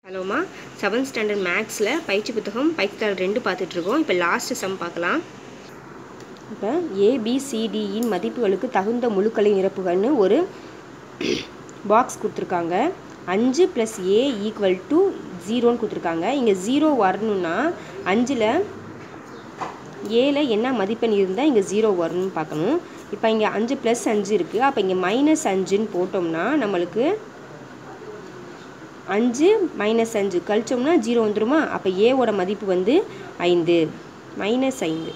ஹலோமா seventh standard மேக்ஸில் பயிற்சி புத்தகம் பயிற்சித்தாள் ரெண்டு பார்த்துட்ருக்கோம் இப்போ லாஸ்ட் சம் பார்க்கலாம் இப்போ ஏபிசிடியின் மதிப்புகளுக்கு தகுந்த முழுக்களை நிரப்புகள்னு ஒரு பாக்ஸ் கொடுத்துருக்காங்க அஞ்சு ப்ளஸ் ஏ ஈக்குவல் டு ஜீரோன்னு கொடுத்துருக்காங்க இங்கே ஜீரோ வரணும்னா அஞ்சில் ஏல என்ன மதிப்பெண் இருந்தால் இங்கே ஜீரோ வரணும்னு பார்க்கணும் இப்போ இங்கே அஞ்சு ப்ளஸ் அஞ்சு இருக்குது அப்போ இங்கே மைனஸ் அஞ்சுன்னு போட்டோம்னா நம்மளுக்கு அஞ்சு மைனஸ் அஞ்சு கழிச்சோம்னா ஜீரோ வந்துருமா அப்போ ஏவோட மதிப்பு வந்து ஐந்து மைனஸ் ஐந்து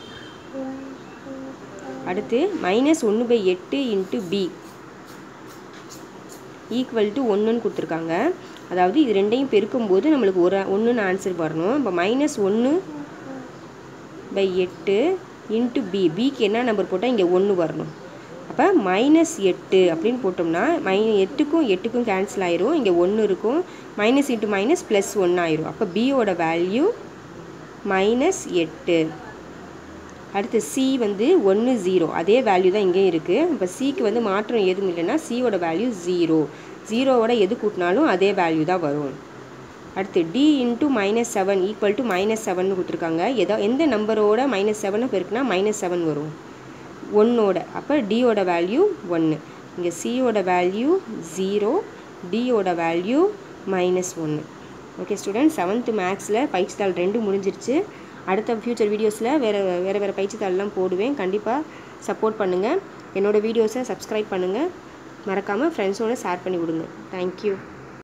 அடுத்து மைனஸ் ஒன்று பை எட்டு இன்ட்டு பி ஈக்குவல் டு ஒன்றுன்னு கொடுத்துருக்காங்க அதாவது இது ரெண்டையும் பெருக்கும்போது நம்மளுக்கு ஒரு ஒன்றுன்னு ஆன்சர் வரணும் இப்போ மைனஸ் ஒன்று பை எட்டு இன்ட்டு பி பிக்கு என்ன நம்பர் போட்டால் இங்கே ஒன்று வரணும் அப்போ மைனஸ் எட்டு அப்படின்னு போட்டோம்னா மை எட்டுக்கும் எட்டுக்கும் கேன்சல் ஆயிரும் இங்கே ஒன்று இருக்கும் மைனஸ் இன்ட்டு மைனஸ் ப்ளஸ் ஒன்று ஆயிரும் அப்போ பியோட வேல்யூ மைனஸ் எட்டு அடுத்து சி வந்து ஒன்று ஜீரோ அதே வேல்யூ தான் இங்கேயும் இருக்குது இப்போ சிக்கு வந்து மாற்றம் எதுவும் இல்லைன்னா சியோட வேல்யூ ஜீரோ ஜீரோவோட எது கூட்டினாலும் அதே வேல்யூ தான் வரும் அடுத்து D into minus seven equal to minus seven கொடுத்துருக்காங்க ஏதோ எந்த நம்பரோட மைனஸ் செவனை பெருக்குனா மைனஸ் செவன் வரும் ஒன்னோட அப்போ டியோட வேல்யூ ஒன்று இங்கே சியோட வேல்யூ ஜீரோ டியோட வேல்யூ மைனஸ் ஒன்று ஓகே ஸ்டூடெண்ட் செவன்த்து மேக்ஸில் பயிற்சித்தாள் ரெண்டு முடிஞ்சிருச்சு அடுத்த ஃப்யூச்சர் வீடியோஸில் வேறு வேறு வேறு பயிற்சித்தாள்லாம் போடுவேன் கண்டிப்பாக சப்போர்ட் பண்ணுங்கள் என்னோடய வீடியோஸை சப்ஸ்கிரைப் பண்ணுங்கள் மறக்காமல் ஃப்ரெண்ட்ஸோடு ஷேர் பண்ணி விடுங்க தேங்க்யூ